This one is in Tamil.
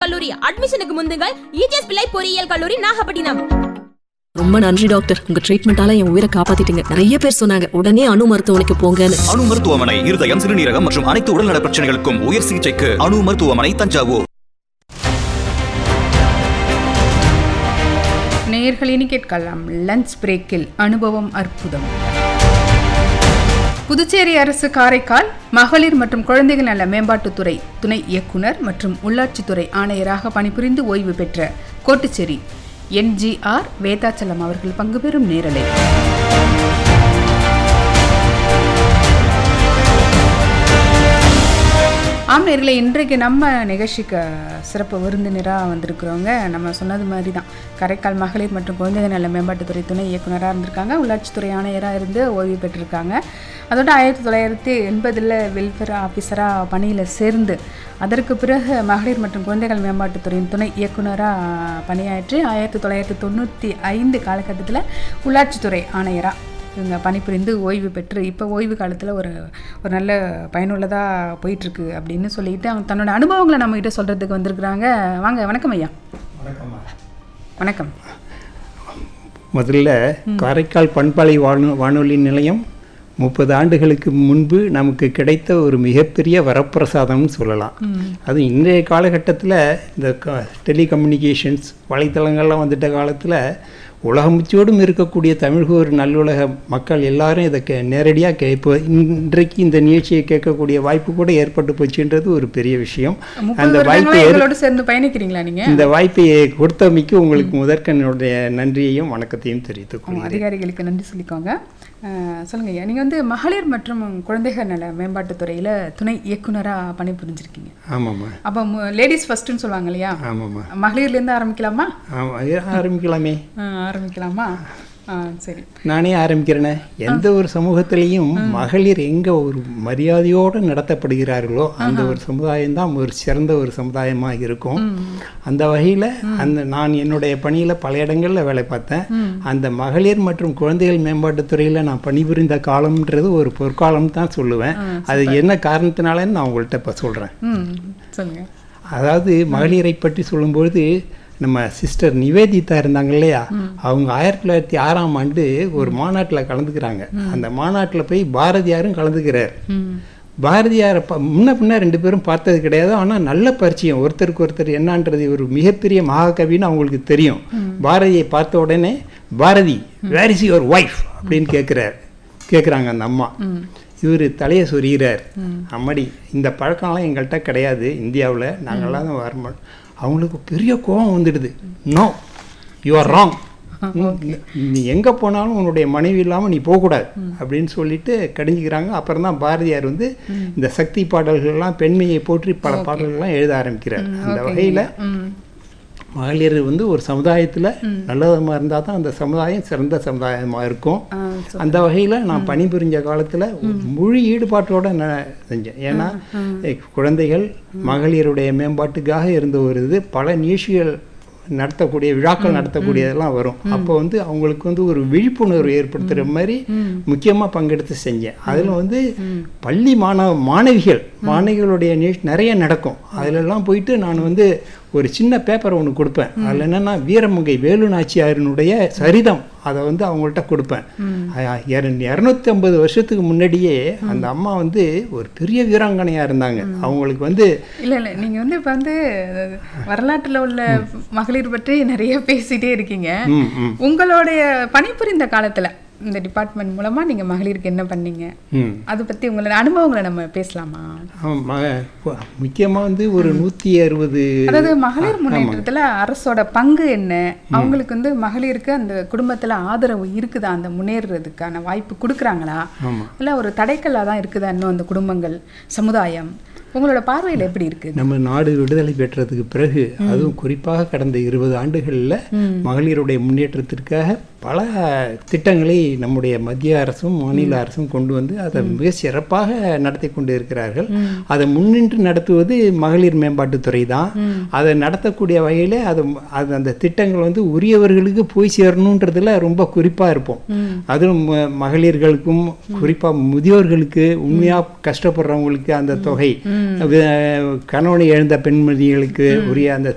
கல்லூரி அட்மிஷனுக்கு முந்துங்கள் இஜிஎஸ் பிள்ளை பொறியியல் கல்லூரி நாகப்பட்டினம் ரொம்ப நன்றி டாக்டர் உங்க ட்ரீட்மெண்டால என் உயிரை காப்பாத்திட்டீங்க நிறைய பேர் சொன்னாங்க உடனே அணு மருத்துவமனைக்கு போங்கன்னு அணு மருத்துவமனை இருதயம் சிறுநீரகம் மற்றும் அனைத்து உடல்நல பிரச்சனைகளுக்கும் உயர் சிகிச்சைக்கு அணு மருத்துவமனை தஞ்சாவூர் நேயர்களினி கேட்கலாம் லஞ்ச் பிரேக்கில் அனுபவம் அற்புதம் புதுச்சேரி அரசு காரைக்கால் மகளிர் மற்றும் குழந்தைகள் நல மேம்பாட்டுத்துறை துணை இயக்குனர் மற்றும் உள்ளாட்சித்துறை ஆணையராக பணிபுரிந்து ஓய்வு பெற்ற கோட்டுச்சேரி என்ஜிஆர் வேதாச்சலம் அவர்கள் பங்கு பெறும் நேரலை ஆம் நேர்களே இன்றைக்கு நம்ம நிகழ்ச்சிக்கு சிறப்பு விருந்தினராக வந்திருக்கிறவங்க நம்ம சொன்னது மாதிரி தான் காரைக்கால் மகளிர் மற்றும் குழந்தைகள் நல மேம்பாட்டுத்துறை துணை இயக்குனராக இருந்திருக்காங்க உள்ளாட்சித்துறை ஆணையராக இருந்து ஓய்வு பெற்றிருக்காங்க அதோட ஆயிரத்தி தொள்ளாயிரத்தி எண்பதில் வெல்ஃபேர் ஆஃபீஸராக பணியில் சேர்ந்து அதற்கு பிறகு மகளிர் மற்றும் குழந்தைகள் மேம்பாட்டுத்துறையின் துணை இயக்குனராக பணியாற்றி ஆயிரத்தி தொள்ளாயிரத்தி தொண்ணூற்றி ஐந்து காலகட்டத்தில் உள்ளாட்சித்துறை ஆணையராக இவங்க பணிபுரிந்து ஓய்வு பெற்று இப்போ ஓய்வு காலத்தில் ஒரு ஒரு நல்ல பயனுள்ளதாக போயிட்டுருக்கு அப்படின்னு சொல்லிட்டு அவங்க தன்னோட அனுபவங்களை நம்மகிட்ட சொல்கிறதுக்கு வந்திருக்கிறாங்க வாங்க வணக்கம் ஐயா வணக்கம் முதல்ல காரைக்கால் பண்பாலை வானொ வானொலி நிலையம் முப்பது ஆண்டுகளுக்கு முன்பு நமக்கு கிடைத்த ஒரு மிகப்பெரிய வரப்பிரசாதம்னு சொல்லலாம் அது இன்றைய காலகட்டத்தில் இந்த டெலிகம்யூனிகேஷன்ஸ் வலைத்தளங்கள்லாம் வந்துட்ட காலத்தில் உலகம் முச்சோடும் இருக்கக்கூடிய தமிழ்கூர் நல்லுலக மக்கள் எல்லாரும் இதை கே நேரடியாக கே இப்போ இன்றைக்கு இந்த நிகழ்ச்சியை கேட்கக்கூடிய வாய்ப்பு கூட ஏற்பட்டு போச்சுன்றது ஒரு பெரிய விஷயம் முப்பது அந்த வாய்ப்பை வருடங்களா ஏற்- எங்களோட சேர்ந்து பயணிக்கிறீங்களா நீங்கள் இந்த வாய்ப்பை கொடுத்தமைக்கு உங்களுக்கு முதற்கனுடைய நன்றியையும் வணக்கத்தையும் தெரிவித்துக் கொள்கிறேன் அதிகாரிகளுக்கு நன்றி சொல்லிக்கோங்க அஹ், சொல்லுங்க ஐயா நீங்கள் வந்து மகளிர் மற்றும் குழந்தைகள் நல மேம்பாட்டுத்துறையில் துணை இயக்குனராக பணிபுரிஞ்சிருக்கீங்க ஆமாம்மா அப்போ லேடிஸ் ஃபர்ஸ்ட்னு சொல்லுவாங்க இல்லையா ஆமாம்மா மகளிர்லேருந்து ஆரம்பிக்கலாமா ஆமாம் ஐயா, ஆரம்பிக்கலாமே அஹ், ஆரம்பிக்கலாமா ஆ சரி நானே ஆரம்பிக்கிறேனே எந்த ஒரு சமூகத்திலையும் மகளிர் எங்கே ஒரு மரியாதையோடு நடத்தப்படுகிறார்களோ அந்த ஒரு சமுதாயம் தான் ஒரு சிறந்த ஒரு சமுதாயமாக இருக்கும் அந்த வகையில் அந்த நான் என்னுடைய பணியில் பல இடங்களில் வேலை பார்த்தேன் அந்த மகளிர் மற்றும் குழந்தைகள் மேம்பாட்டுத்துறையில் நான் பணிபுரிந்த காலம்ன்றது ஒரு பொற்காலம் தான் சொல்லுவேன் அது என்ன காரணத்தினாலன்னு நான் உங்கள்கிட்ட இப்போ சொல்கிறேன் ம் சொல்லுங்க அதாவது மகளிரை பற்றி சொல்லும்பொழுது நம்ம சிஸ்டர் நிவேதிதா இருந்தாங்க இல்லையா அவங்க ஆயிரத்தி தொள்ளாயிரத்தி ஆறாம் ஆண்டு ஒரு மாநாட்டில் கலந்துக்கிறாங்க அந்த மாநாட்டில் போய் பாரதியாரும் கலந்துக்கிறார் பாரதியாரை ப முன்ன பின்ன ரெண்டு பேரும் பார்த்தது கிடையாது ஆனால் நல்ல பரிச்சயம் ஒருத்தருக்கு ஒருத்தர் என்னன்றது ஒரு மிகப்பெரிய மகாகவின்னு அவங்களுக்கு தெரியும் பாரதியை பார்த்த உடனே Bharathi where is your wife அப்படின்னு கேட்குறார் கேட்குறாங்க அந்த அம்மா இவர் தலையை சொரிகிறார் அம்மாடி இந்த பழக்கம்லாம் எங்கள்கிட்ட கிடையாது இந்தியாவில் நாங்கள்லாம் தான் வரமாட்டோம் அவங்களுக்கு பெரிய கோபம் வந்துடுது நோ யூ ஆர் ராங் நீ எங்கே போனாலும் உன்னுடைய மனைவி இல்லாமல் நீ போகக்கூடாது அப்படின்னு சொல்லிட்டு கடிஞ்சிக்கிறாங்க அப்புறம் தான் பாரதியார் வந்து இந்த சக்தி பாடல்கள்லாம் பெண்மையை போற்றி பல பாடல்கள்லாம் எழுத ஆரம்பிக்கிறார் அந்த வகையில் ம் மகளிர் வந்து ஒரு சமுதாயத்தில் நல்ல விதமாக இருந்தால் தான் அந்த சமுதாயம் சிறந்த சமுதாயமாக இருக்கும் ஆ அந்த வகையில் நான் பணிபுரிஞ்ச காலத்தில் முழு ஈடுபாட்டோட நான் செஞ்சேன் ஏன்னா எ, குழந்தைகள் மகளிருடைய மேம்பாட்டுக்காக இருந்த ஒரு இது பல நிகழ்ச்சிகள் நடத்தக்கூடிய விழாக்கள் நடத்தக்கூடியதெல்லாம் வரும் அப்போ வந்து அவங்களுக்கு வந்து ஒரு விழிப்புணர்வு ஏற்படுத்துகிற மாதிரி முக்கியமாக பங்கெடுத்து செஞ்சேன் அதில் வந்து பள்ளி மாணவ மாணவிகள் மாணவிகளுடைய நிகழ்ச்சி நிறைய நடக்கும் அதிலெல்லாம் போயிட்டு நான் வந்து ஒரு சின்ன பேப்பர் ஒன்று கொடுப்பேன் அதில் என்னென்னா வீரமங்கை வேலு நாச்சியாரினுடைய சரிதம் அதை வந்து அவங்கள்ட்ட கொடுப்பேன் இரநூத்தி ஐம்பது வருஷத்துக்கு முன்னாடியே அந்த அம்மா வந்து ஒரு பெரிய வீராங்கனையாக இருந்தாங்க அவங்களுக்கு வந்து இல்ல இல்ல நீங்க வந்து இப்ப வந்து அதாவது, வரலாற்றுல உள்ள மகளிர் பற்றி நிறைய பேசிட்டே இருக்கீங்க ம் ம் உங்களுடைய பணிபுரிந்த காலத்துல இந்த டிபார்ட்மெண்ட் மூலமா நீங்க மகளிருக்கு என்ன பண்ணீங்க ம் அதை பத்தி உங்களோட அனுபவங்களை நம்ம பேசலாமா முக்கியமாக வந்து ஒரு நூற்றி அறுபது அதாவது மகளிர் முன்னேற்றத்துல அரசோட பங்கு என்ன அவங்களுக்கு வந்து மகளிருக்கு அந்த குடும்பத்துல ஆதரவு இருக்குதா அந்த முன்னேறுறதுக்கான வாய்ப்பு கொடுக்குறாங்களா ஆமாம் இல்ல ஒரு தடைக்கல்லா தான் இருக்குதா இன்னும் அந்த குடும்பங்கள் சமுதாயம் உங்களோட பார்வையில எப்படி இருக்கு நம்ம நாடு விடுதலை பெற்றதுக்கு பிறகு அதுவும் குறிப்பாக கடந்த இருபது ஆண்டுகளில் மகளிருடைய முன்னேற்றத்திற்காக பல திட்டங்களை நம்முடைய மத்திய அரசும் மாநில அரசும் கொண்டு வந்து அதை மிக சிறப்பாக நடத்தி கொண்டு இருக்கிறார்கள் அதை முன்னின்று நடத்துவது மகளிர் மேம்பாட்டுத்துறை தான் அதை நடத்தக்கூடிய வகையில் அது அது அந்த திட்டங்கள் வந்து உரியவர்களுக்கு போய் சேரணுன்றதுல ரொம்ப குறிப்பாக இருப்போம் அதுவும் ம- மகளிர்களுக்கும் குறிப்பாக முதியோர்களுக்கு உண்மையாக கஷ்டப்படுறவங்களுக்கு அந்த தொகை வி- கணவனை இழந்த பெண்மணிகளுக்கு உரிய அந்த